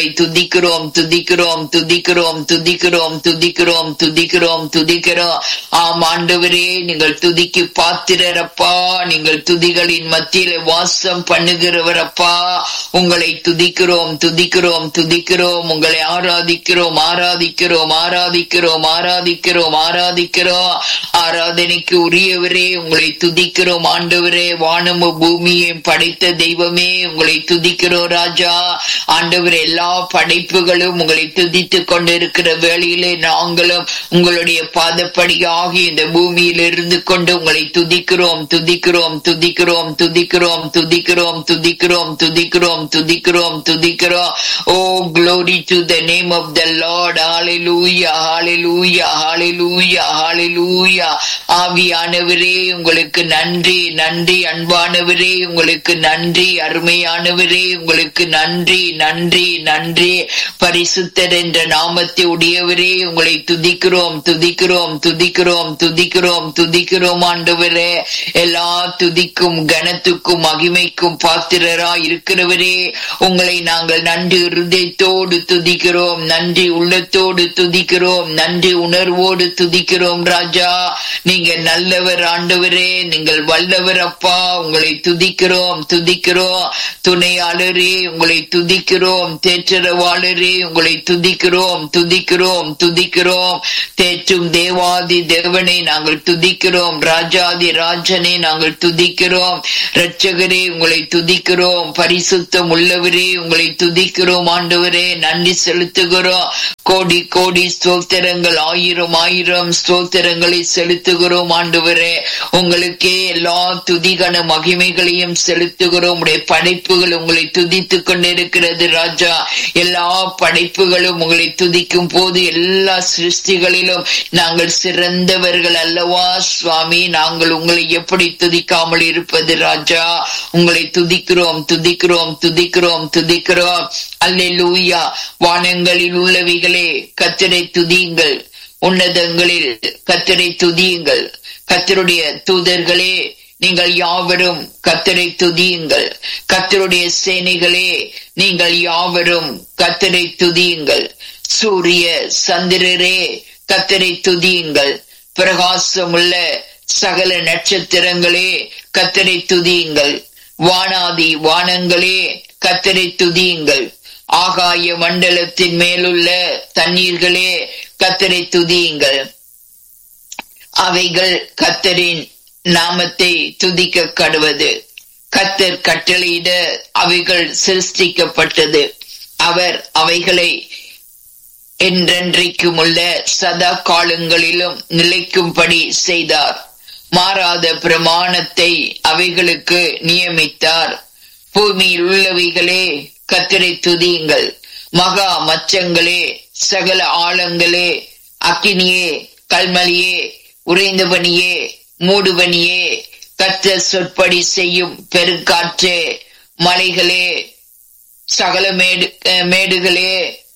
துதிக்கிறோம் துதிக்கிறோம் துதிக்கிறோம் துதிக்கிறோம் துதிக்கிறோம் துதிக்கிறோம் துதிக்கிறோம் ஆம் ஆண்டவரே நீங்கள் துதிக்கு பாத்திரரப்பா நீங்கள் துதிகளின் மத்தியில வாசம் பண்ணுகிறவரப்பா உங்களை துதிக்கிறோம் துதிக்கிறோம் துதிக்கிறோம் உங்களை ஆராதிக்கிறோம் ஆராதிக்கிறோம் ஆராதிக்கிறோம் ஆராதிக்கிறோம் ஆராதிக்கிறோம் ஆராதனைக்கு உரியவரே உங்களை துதிக்கிறோம் ஆண்டவரே வானமும் பூமியையும் படைத்த தெய்வமே உங்களை துதிக்கிறோம் ராஜா ஆண்டவர் எல்லா படைப்புகளும் உங்களை துதித்துக் கொண்டிருக்கிற வேளையிலே நாங்களும் உங்களுடைய பாதப்படியாகி இந்த பூமியில் இருந்து கொண்டு உங்களை துதிக்கிறோம் துதிக்கிறோம் துதிக்கிறோம் துதிக்கிறோம் துதிக்கிறோம் துதிக்கிறோம் துதிக்கிறோம் துதிக்கிறோம் துதிக்கிறோம் ஓ glory to the name of the lord hallelujah hallelujah hallelujah hallelujah ஆவியானவரே உங்களுக்கு நன்றி நன்றி அன்பானவரே உங்களுக்கு நன்றி அருமையானவரே உங்களுக்கு நன்றி நன்றி நன்றி பரிசுத்தர் என்ற நாமத்தை உடையவரே உங்களை துதிக்கிறோம் துதிக்கிறோம் துதிக்கிறோம் துதிக்கிறோம் துதிக்கிறோம் ஆண்டவரே எல்லா துதிக்கும் கனத்துக்கும் மகிமைக்கும் பாத்திரரா இருக்கிறவரே உங்களை நாங்கள் நன்றி இருதயத்தோடு துதிக்கிறோம் நன்றி உள்ளத்தோடு துதிக்கிறோம் நன்றி உணர்வோடு துதிக்கிறோம் ராஜா நீங்க நல்லவர் ஆண்டவரே நீங்கள் வல்லவர் அப்பா உங்களை துதிக்கிறோம் துதிக்கிறோம் துணையாளரே உங்களை துதிக்கிறோம் தேற்றரவாளரே உங்களை துதிக்கிறோம் துதிக்கிறோம் துதிக்கிறோம் தேற்றும் தேவாதி தேவனை நாங்கள் துதிக்கிறோம் ராஜாதி ராஜனை நாங்கள் துதிக்கிறோம் இரட்சகரே உங்களை துதிக்கிறோம் பரிசுத்தம் உள்ளவரே உங்களை துதிக்கிறோம் ஆண்டவரே நன்றி செலுத்துகிறோம் கோடி கோடி ஸ்தோத்திரங்கள் ஆயிரம் ஆயிரம் ஸ்தோத்திரங்களை செலுத்துகிறோம் ஆண்டவரே உங்களுக்கே எல்லா துதிகன மகிமைகளையும் செலுத்துகிறோம் உடைய படைப்புகள் உங்களை துதித்துக் கொண்டிருக்கிறது ராஜா எல்லா படைப்புகளும் உங்களை துதிக்கும் போது எல்லா சிருஷ்டிகளிலும் நாங்கள் சிறந்தவர்கள் அல்லவா சுவாமி நாங்கள் உங்களை எப்படி துதிக்காமல் இருப்பது ராஜா உங்களை துதிக்கிறோம் துதிக்கிறோம் துதிக்கிறோம் துதிக்கிறோம் அல்லேலூயா வானங்களில் உள்ளவைகளே கத்தரை துதியுங்கள் உன்னதங்களில் கத்தரை துதியுங்கள் கத்தருடைய தூதர்களே நீங்கள் யாவரும் கத்தரை துதியுங்கள் கத்தருடைய சேனைகளே நீங்கள் யாவரும் கத்தரை துதியுங்கள் சூரிய சந்திரரே கத்தரை துதியுங்கள் பிரகாசமுள்ள சகல நட்சத்திரங்களே கத்தரை துதியுங்கள் வானாதி வானங்களே கத்தரை துதியுங்கள் ஆகாய மண்டலத்தின் மேலுள்ள தண்ணீர்களே கத்தரை துதியுங்கள் அவைகள் கத்தரின் நாமத்தை துதிக்க கடுவது கத்தர் கட்டளையிட அவைகள் சிருஷ்டிக்கப்பட்டது அவர் அவைகளை என்றென்றைக்கும் உள்ள சதா காலங்களிலும் நிலைக்கும்படி செய்தார் மாறாத பிரமாணத்தை அவைகளுக்கு நியமித்தார் பூமியில் உள்ளவைகளே கத்தரை துதியுங்கள் மகா மச்சங்களே சகல ஆழங்களே அக்கினியே கல்மலியே உறைந்தபனியே மூடுபனியே கத்த சொற்படி செய்யும் பெருங்காற்றே மலைகளே சகல மேடு மேடுகளே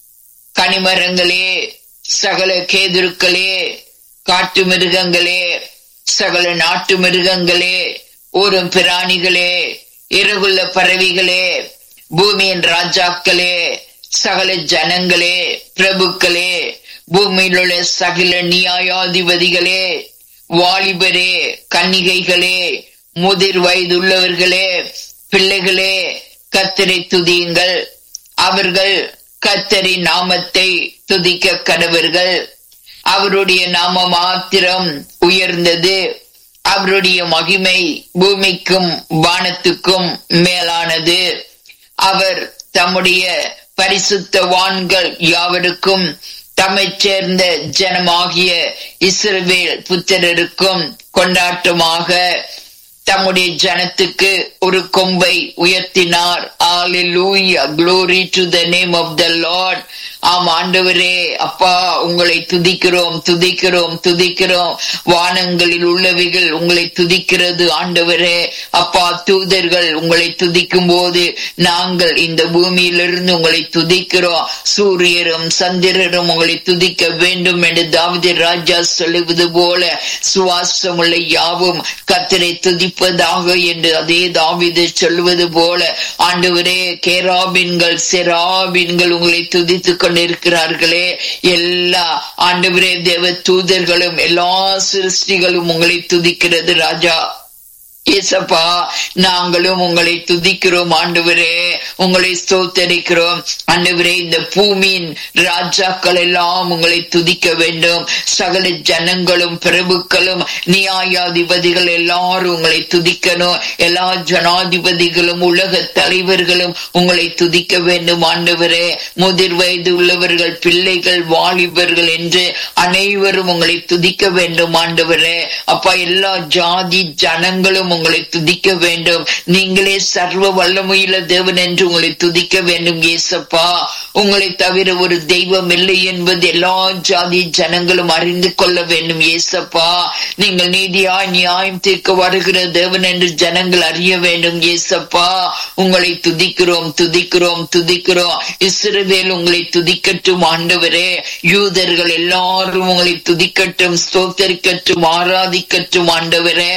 கனிமரங்களே சகல கேதுருக்களே காட்டு மிருகங்களே சகல நாட்டு மிருகங்களே ஊரும் பிராணிகளே இறகுள்ள பறவைகளே பூமியின் ராஜாக்களே சகல ஜனங்களே பிரபுக்களே பூமியில் உள்ள சகல நியாயாதிபதிகளே வாலிபரே கன்னிகைகளே முதிர் வயதுள்ளவர்களே பிள்ளைகளே கத்தரை துதியுங்கள் அவர்கள் கத்தரின் நாமத்தை துதிக்க கடவர்கள் அவருடைய நாம மாத்திரம் உயர்ந்தது அவருடைய மகிமை பூமிக்கும் வானத்துக்கும் மேலானது அவர் தம்முடைய பரிசுத்தவான்கள் யாவருக்கும் தம்மை சேர்ந்த ஜனமாகிய இஸ்ரவேல் புத்திரருக்கும் கொண்டாட்டமாக தம்முடைய ஜனத்துக்கு ஒரு கொம்பை உயர்த்தினார் Hallelujah glory to the name of the Lord ஆம் ஆண்டவரே அப்பா உங்களை துதிக்கிறோம் துதிக்கிறோம் துதிக்கிறோம் வானங்களில் உள்ளவைகள் உங்களை துதிக்கிறது ஆண்டவரே அப்பா தூதர்கள் உங்களை துதிக்கும் போது நாங்கள் இந்த பூமியிலிருந்து உங்களை துதிக்கிறோம் சூரியரும் சந்திரரும் உங்களை துதிக்க வேண்டும் என்று தாவதி ராஜா சொல்லுவது போல சுவாசமுள்ள யாவும் கத்தரை துதிப்ப துதிப்பதாக என்று அதே தாவிது சொல்வது போல ஆண்டவரே கேராபின்கள் செராபின்கள் உங்களை துதித்துக் கொண்டிருக்கிறார்களே எல்லா ஆண்டவரே தேவ தூதர்களும் எல்லா சிருஷ்டிகளும் உங்களை துதிக்கிறது ராஜா ஏசப்பா நாங்களும் உங்களை துதிக்கிறோம் ஆண்டவரே உங்களை ஸ்தோத்தரிக்கிறோம் ஆண்டவரே இந்த பூமியின் ராஜாக்கள் எல்லாம் உங்களை துதிக்க வேண்டும் சகல ஜனங்களும் பிரபுக்களும் நியாயாதிபதிகள் எல்லாரும் உங்களை துதிக்கணும் எல்லா ஜனாதிபதிகளும் உலக தலைவர்களும் உங்களை துதிக்க வேண்டும் ஆண்டவரே முதிர் வயது உள்ளவர்கள் பிள்ளைகள் வாலிபர்கள் என்று அனைவரும் உங்களை துதிக்க வேண்டும் ஆண்டவரே அப்பா எல்லா ஜாதி ஜனங்களும் உங்களை துதிக்க வேண்டும் நீங்களே சர்வ வல்லமையுள்ள தேவன் என்று உங்களை துதிக்க வேண்டும் ஏசப்பா உங்களை தவிர ஒரு தெய்வம் இல்லை என்பது எல்லா ஜாதி ஜனங்களும் அறிந்து கொள்ள வேண்டும் ஏசப்பா நீங்கள் நீதியாய் நியாயம் தீர்க்க வருகிற தேவன் என்று ஜனங்கள் அறிய வேண்டும் ஏசப்பா உங்களை துதிக்கிறோம் துதிக்கிறோம் துதிக்கிறோம் இஸ்ரவேல் உங்களை துதிக்கட்டும் ஆண்டவரே யூதர்கள் எல்லாரும் உங்களை துதிக்கட்டும் ஸ்தோத்தரிக்கட்டும் ஆராதிக்கட்டும் ஆண்டவரே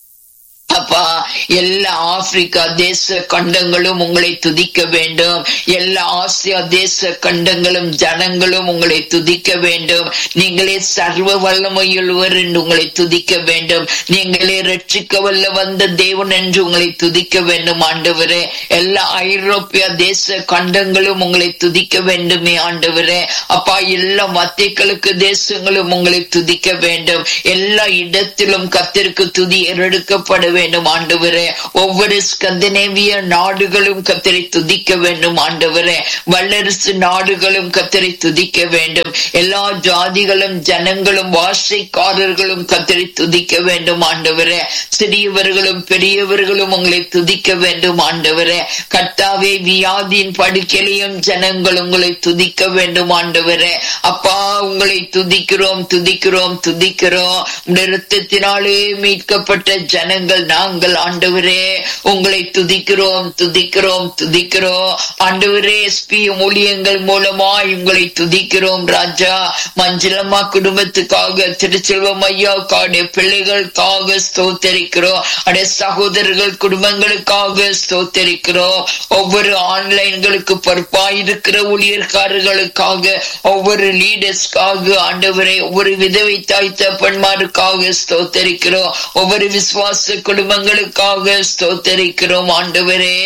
அப்பா எல்லா ஆப்பிரிக்கா தேச கண்டங்களும் உங்களை துதிக்க வேண்டும் எல்லா ஆசியா தேச கண்டங்களும் ஜனங்களும் உங்களை துதிக்க வேண்டும் நீங்களே சர்வ வல்லமையுள்ளவர் என்று உங்களை துதிக்க வேண்டும் நீங்களே ரட்சிக்க வல்ல வந்த தேவன் என்று உங்களை துதிக்க வேண்டும் ஆண்டவரே எல்லா ஐரோப்பிய தேச கண்டங்களும் உங்களை துதிக்க வேண்டுமே ஆண்டவரே அப்பா எல்லா மத்தியக்களுக்கு தேசங்களும் உங்களை துதிக்க வேண்டும் எல்லா இடத்திலும் கத்திற்கு துதி எடுக்கப்பட வேண்டும் ஆண்டவரே ஒவ்வொரு ஸ்கந்தனேவிய நாடுகளும் கத்தரை துதிக்க வேண்டும் ஆண்டவரே வல்லரசு நாடுகளும் கத்தரை துதிக்க வேண்டும் எல்லா ஜாதிகளும் ஜனங்களும் வாசைக்காரர்களும் கத்தரை துதிக்க வேண்டும் ஆண்டவரே சிறியவர்களும் பெரியவர்களும் உங்களை துதிக்க வேண்டும் ஆண்டவரே கர்த்தாவே வியாதியின் படுக்கையிலையும் ஜனங்கள் உங்களை துதிக்க வேண்டும் ஆண்டவரே அப்பா உங்களை துதிக்கிறோம் துதிக்கிறோம் துதிக்கிறோம் நிறுத்தத்தினாலே மீட்கப்பட்ட ஜனங்கள் நாங்கள் ஆண்டவரே உங்களை துதிக்கிறோம் துதிக்கிறோம் துதிக்கிறோம் ஆண்டவரே எஸ்பி ஊழியங்கள் மூலமாய் உங்களை துதிக்கிறோம் ராஜா மஞ்சளம்மா குடும்பத்துக்காக திருச்செல்வம் ஐயாவுக்கான பிள்ளைகளுக்காக ஸ்தோத்தரிக்கிறோம் அடைய சகோதரர்கள் குடும்பங்களுக்காக ஸ்தோத்தரிக்கிறோம் ஒவ்வொரு ஆன்லைன்களுக்கு பொறுப்பாயிருக்கிற ஊழியர்காரர்களுக்காக ஒவ்வொரு லீடர்ஸ்க்காக ஆண்டவரை ஒவ்வொரு விதவை தாய் தப்பன்மாருக்காக ஸ்தோத்தரிக்கிறோம் ஒவ்வொரு விசுவாச குடும்பங்களுக்காக ஸ்தோத்தரிக்கிறோம் ஆண்டவரே